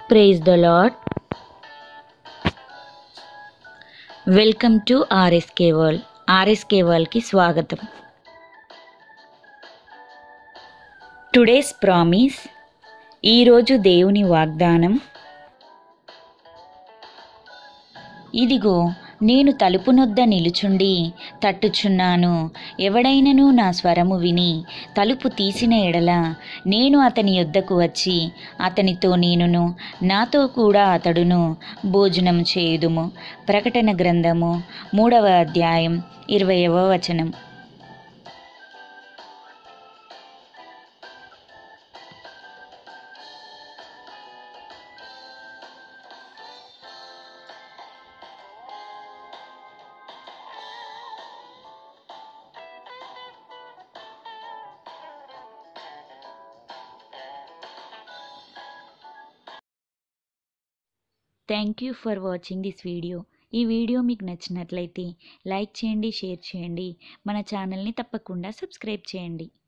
praise the Lord welcome to RSK world ఆర్ఎస్కే వరల్డ్కి స్వాగతం టుడేస్ ప్రామిస్ ఈరోజు దేవుని వాగ్దానం ఇదిగో నేను తలుపునొద్ద నిలుచుండి తట్టుచున్నాను ఎవడైనను నా స్వరము విని తలుపు తీసిన ఎడల నేను అతని యొద్దకు వచ్చి అతనితో నేనును నాతో కూడా అతడును భోజనం చేయుదుము ప్రకటన గ్రంథము మూడవ అధ్యాయం ఇరవయవ వచనం thank you for watching this video ఈ వీడియో మీకు నచ్చినట్లయితే లైక్ చేయండి షేర్ చేయండి మన ఛానల్ని తప్పకుండా సబ్స్క్రైబ్ చేయండి